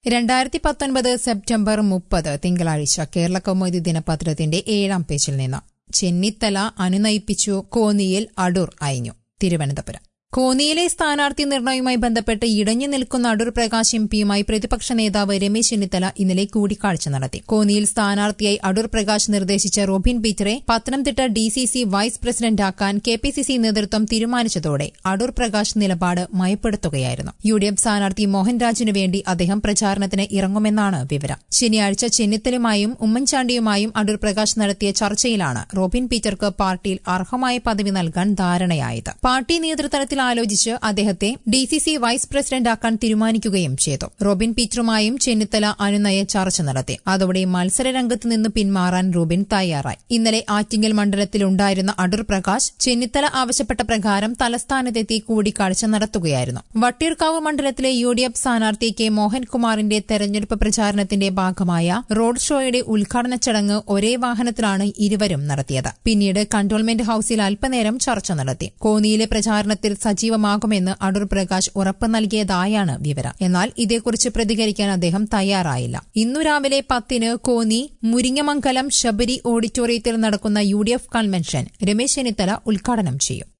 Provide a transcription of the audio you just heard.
രണ്ടായിരത്തി പത്തൊൻപത് സെപ്റ്റംബർ മുപ്പത് തിങ്കളാഴ്ച കേരള കൗമുദി ദിനപത്രത്തിന്റെ ഏഴാം പേജിൽ നിന്ന് ചെന്നിത്തല അനുനയിപ്പിച്ചു കോന്നിയിൽ അടൂർ അയഞ്ഞു തിരുവനന്തപുരം കോന്നിയിലെ സ്ഥാനാർത്ഥി നിർണയവുമായി ബന്ധപ്പെട്ട് ഇടഞ്ഞു നിൽക്കുന്ന അടൂർ പ്രകാശ് എം പിയുമായി പ്രതിപക്ഷ നേതാവ് രമേശ് ചെന്നിത്തല ഇന്നലെ കൂടിക്കാഴ്ച നടത്തി കോന്നിയിൽ സ്ഥാനാർത്ഥിയായി അടൂർ പ്രകാശ് നിർദ്ദേശിച്ച റോബിൻ പീറ്ററെ Pathanamthitta D C C vice പ്രസിഡന്റാക്കാൻ കെ പി സി സി നേതൃത്വം തീരുമാനിച്ചതോടെ അടൂർ പ്രകാശ് നിലപാട് മയപ്പെടുത്തുകയായിരുന്നു യു ഡി എഫ് സ്ഥാനാർത്ഥി മോഹൻരാജിനു വേണ്ടി അദ്ദേഹം പ്രചാരണത്തിന് ഇറങ്ങുമെന്നാണ് വിവരം ശനിയാഴ്ച ചെന്നിത്തലുമായും ഉമ്മൻചാണ്ടിയുമായും അടൂർ പ്രകാശ് നടത്തിയ ചർച്ചയിലാണ് റോബിൻ പീറ്റർക്ക് പാർട്ടിയിൽ അർഹമായ പദവി നൽകാൻ ധാരണയായത് പാർട്ടി നേതൃതലത്തിൽ ആലോചിച്ച് അദ്ദേഹത്തെ ഡി സി സി വൈസ് പ്രസിഡന്റാക്കാൻ തീരുമാനിക്കുകയും ചെയ്തു റോബിൻ പീറ്ററുമായും ചെന്നിത്തല അനുനയ ചർച്ച നടത്തി അതോടെ മത്സരരംഗത്ത് നിന്ന് പിന്മാറാൻ റോബിൻ തയ്യാറായി ഇന്നലെ ആറ്റിങ്ങൽ മണ്ഡലത്തിലുണ്ടായിരുന്ന അടൂർ പ്രകാശ് ചെന്നിത്തല ആവശ്യപ്പെട്ട പ്രകാരം തലസ്ഥാനത്തെത്തി കൂടിക്കാഴ്ച നടത്തുകയായിരുന്നു വട്ടിയൂർക്കാവ് മണ്ഡലത്തിലെ യു ഡി എഫ് സ്ഥാനാർത്ഥി കെ മോഹൻകുമാറിന്റെ തെരഞ്ഞെടുപ്പ് പ്രചാരണത്തിന്റെ ഭാഗമായ റോഡ് ഷോയുടെ ഉദ്ഘാടന ചടങ്ങ് ഒരേ വാഹനത്തിലാണ് ഇരുവരും നടത്തിയത് പിന്നീട് കണ്ടോൺമെന്റ് ഹൌസിൽ അല്പനേരം ചർച്ച നടത്തി കോന്നിയിലെ പ്രചാരണത്തിൽ സജീവമാകുമെന്ന് അടൂർ പ്രകാശ് ഉറപ്പ് നൽകിയതായാണ് വിവരം എന്നാൽ ഇതേക്കുറിച്ച് പ്രതികരിക്കാൻ അദ്ദേഹം തയ്യാറായില്ല ഇന്നു രാവിലെ പത്തിന് കോന്നി മുരിങ്ങമംഗലം ശബരി ഓഡിറ്റോറിയത്തിൽ നടക്കുന്ന യു കൺവെൻഷൻ രമേശ് ചെന്നിത്തല ഉദ്ഘാടനം ചെയ്യും